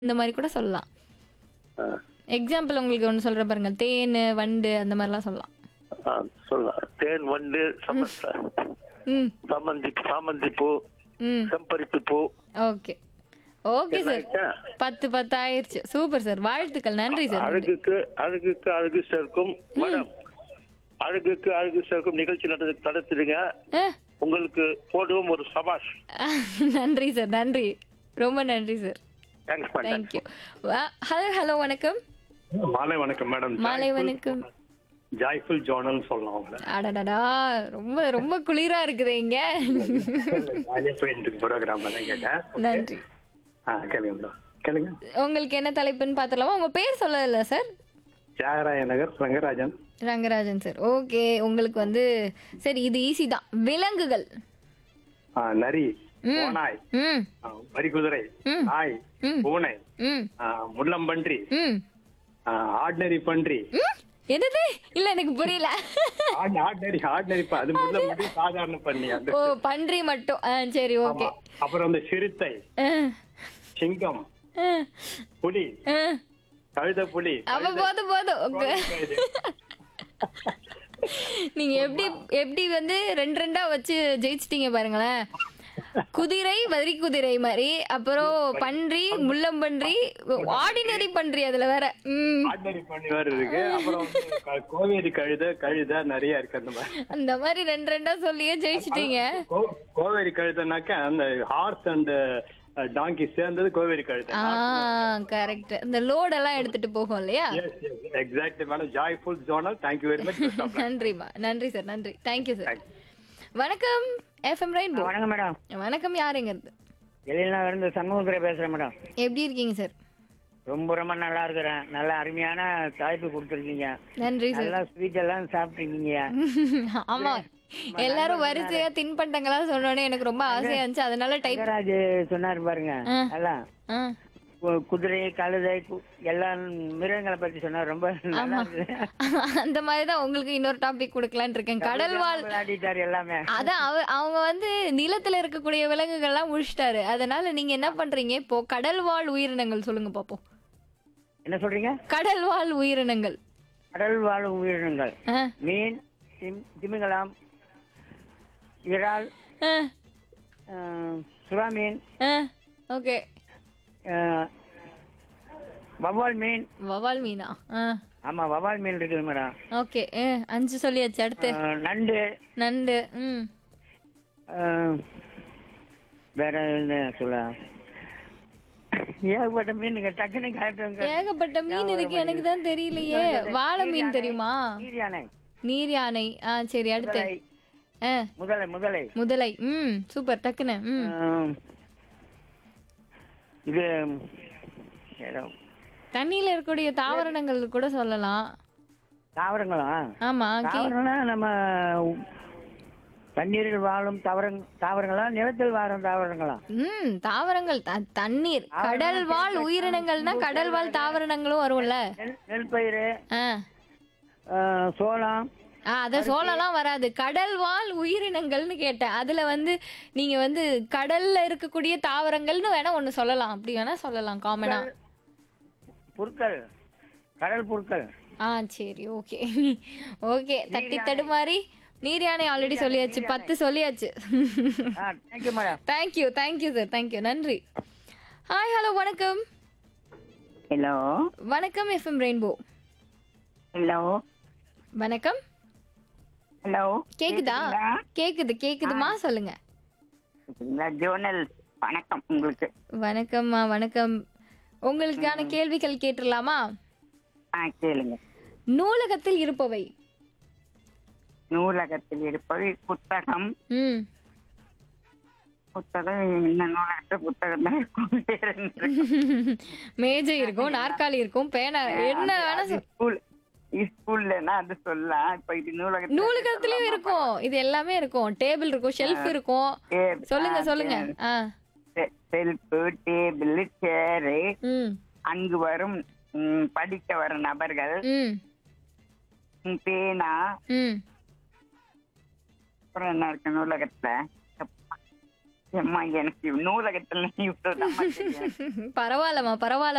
இந்த மாதிரி கூட சொல்லலாம் ஆ, எக்ஸாம்பிள் உங்களுக்கு ஒன்று சொல்ற பாருங்க தேன் வண்டு அந்த மாதிரிலாம் சொல்லலாம் ஆ, சொல்லலாம் தேன் வண்டு சம்ம- ம் சாமந்தி சாமந்தி பூ ம் செம்பருத்தி பூ ஓகே ஓகே சார் ஆயிடுச்சா? பத்து பத்து ஆயிருச்சு சூப்பர் சார் வாழ்த்துக்கள் நன்றி சார் நன்றி. அழகுக்கு அழகுக்கு அழகு சேர்க்கும் மேடம் அழகுக்கு அழகு சேர்க்கும் நிகழ்ச்சி நட நடத்திடுங்க ஆ, உங்களுக்கு போடுவோம் ஒரு சபாஷ் நன்றி சார் நன்றி ரொம்ப நன்றி sir thanks madam thank you hello hello வணக்கம் மாலை வணக்கம் மேடம் மாலை வணக்கம் ஜாய்ஃபுல் ஜோனல் சொல்லலாம் அவங்கள அடடடா ரொம்ப ரொம்ப குளிரா இருக்குது இங்க ஜாலியாக போயிட்டு இருக்கு ப்ரோக்ராம் தான் கேட்டேன் நன்றி ஆ கேளுங்க மேடம் கேளுங்க உங்களுக்கு என்ன தலைப்புன்னு பார்த்துலாமா உங்க பேர் சொல்லல sir Thyagaraya Nagar Rangarajan Rangarajan sir okay உங்களுக்கு வந்து சரி இது ஈஸி தான் விலங்குகள் ஆ, நரி ஓனாய் ம் ஆ, வரிக்குதிரை ம். நாய் ம். பூனை ம் ஆ, முள்ளம்பன்றி ம் ஆர்டினரி பன்றி ம் என்னது இல்ல எனக்கு புரியல ஆர்டினரி ஆர்டினரி அது முள்ளம்பன்றி சாதாரண பண்ணி அந்த ஓ பன்றி மட்டும் ஆ சரி ஓகே ஆமா. அப்புறம் அந்த சிறுத்தை சிங்கம் புலி கழுத புலி அப்ப போதும் போதும் Okay. நீங்க எப்படி எப்படி வந்து ரெண்டு ரெண்டா வச்சு ஜெயிச்சிட்டீங்க பாருங்களேன் குதிரை வரி குதிரை மாதிரி அப்புறம் பன்றி முள்ளம்பன்றி ஆர்டினரி பன்றி அதுல வேற ம் ஆர்டினரி பண்ணி வேற இருக்கு அப்புறம் வந்து க- கோவேரி கழுத கழுத நிறைய இருக்கு அந்த மாதிரி அந்த மாதிரி ரெண்டு ரெண்டா சொல்லியே ஜெயிச்சிட்டீங்க கோ- கோவேரி கழுதைனாக்க அந்த ஹார்ஸ் அண்ட் டாங்கி சேர்ந்தது கோவேரி கழுதை ஆ கரெக்ட் இந்த லோட் எல்லாம் எடுத்துட்டு போகும் இல்லையா exactly madam joyful zonal thank you very much நன்றிமா நன்றி சார் நன்றி தேங்க்யூ சார் வணக்கம் எஃப்எம் ரெயின்போ வணக்கம் மேடம் வணக்கம் யாருங்க இருந்து வெளியில இருந்து சண்முகத்துறை பேசுறேன் மேடம் எப்படி இருக்கீங்க சார் ரொம்ப ரொம்ப நல்லா இருக்கிறேன் நல்ல அருமையான தலைப்பு கொடுத்துருக்கீங்க நன்றி சார் நல்லா ஸ்வீட் எல்லாம் சாப்பிட்டுருக்கீங்க ஆமா எல்லாரும் வரிசையா தின்பண்டங்களா சொன்னோடனே எனக்கு ரொம்ப ஆசையா இருந்துச்சு அதனால டைப் தங்கராஜ் சொன்னாரு பாருங்க ஆ. எல்லாம் கு- குதிரை கழுதை கு- எல்லா மிருகங்களை பத்தி சொன்னார் ரொம்ப நல்லா இருக்கு. அந்த மாதிரி தான் உங்களுக்கு இன்னொரு டாபிக் கொடுக்கலான்னு இருக்கேன் கடல் வாழ் விளையாடிட்டாரு எல்லாமே அதான் அவ அவங்க வந்து நிலத்துல இருக்கக்கூடிய விலங்குகள்லாம் முடிச்சிட்டாரு அதனால நீங்க என்ன பண்றீங்க இப்போ கடல் வாழ் உயிரினங்கள் சொல்லுங்க பாப்போம் என்ன சொல்றீங்க கடல் வாழ் உயிரினங்கள் கடல் வாழும் உயிரினங்கள் ஆ, மீன் திம்- திமிங்கலம் இறால் ஆ, ஆ, சுறா மீன் ஆ, ஓகே ஆ, வவ்வால் மீன் வவால் மீனா ஆ, ஆமா வவ்வால் மீன் இருக்குது மேடம் ஓகே ஆ, அஞ்சு சொல்லியாச்சு அடுத்து ஆ, நண்டு நண்டு ம் ஆ, வேற என்ன சொல்ல ஏகப்பட்ட மீனுங்க டக்குன்னு காட்டுங்க ஏகப்பட்ட மீன் இருக்கு எனக்கு தான் தெரியலையே வாழை மீன் தெரியுமா நீர் யானை நீர் யானை ஆ சரி அடுத்து முதலை ஆ முதலை முதலை முதலை ம் சூப்பர் டக்குன்னு ம் ஆ, இது ஏதோ தண்ணியில இருக்கக்கூடிய தாவரணங்கள் கூட சொல்லலாம் தாவரங்களா ஆமா கீ- தாவரங்களா நம்ம தண்ணீரில் வாழும் தாவரங் தாவரங்களா நிலத்தில் வாழும் தாவரங்களா ம் தாவரங்கள் த- தண்ணீர் கடல் வாழ் உயிரினங்கள்னா கடல் வாழ் தாவரணங்களும் வரும்ல நெல் நெல் பயிர் ஆ சோளம் ஆ அத சோளம்லாம் வராது கடல் வாழ் உயிரினங்கள்னு கேட்டேன் அதுல வந்து நீங்க வந்து கடல்ல இருக்கக்கூடிய தாவரங்கள்னு வேணா ஒண்ணு சொல்லலாம் அப்படி வேணா சொல்லலாம் காமனா புற்கள் கடல் புற்கள் ஆ சரி ஓகே ஓகே தட்டி தடுமாறி நீர் யானை ஆல்ரெடி சொல்லியாச்சு பத்து சொல்லியாச்சு ஆ thank you madam thank you thank you sir thank you நன்றி ஹாய் ஹலோ வணக்கம் ஹலோ வணக்கம் எஃப்எம் ரெயின்போ ஹலோ வணக்கம் ஹலோ கேக்குதா கேக்குது கேக்குதுமா சொல்லுங்க கேக்குதுங்களா? ஜோனல் வணக்கம் உங்களுக்கு வணக்கம்மா வணக்கம் உங்களுக்கான கேள்விகள் கேட்டுடலாமா ஆ கேளுங்க நூலகத்தில் இருப்பவை நூலகத்தில் இருப்பது புத்தகம் ம் புத்தகம் என்ன நூலகத்தில் புத்தகம் தான் இருக்கும் வேற என்ன இருக்கும்? மேஜை இருக்கும் நாற்காலி இருக்கும் பேனா என்ன வேணா அது ஸ்கூல் ஸ்கூல்லனா அது சொல்லலாம் இப்ப இது நூலகத்தில் நூலகத்திலயும் இருக்கும் இது எல்லாமே இருக்கும் டேபிள் இருக்கும் ஷெல்ஃப் இருக்கும் டேப்- சொல்லுங்க ஆ, சொல்லுங்க ஆ செ- செல்ஃபு டேபிள் சேரு ம் அங்கு வரும் ம், படிக்க வரும் நபர்கள் ம் ம், பேனா ம் அப்புறம் என்ன இருக்கு நூலகத்துல அம்மா எனக்கு நூலகத்துல இவ்வளவு தான் தெரியும் பரவாயில்லம்மா பரவாயில்ல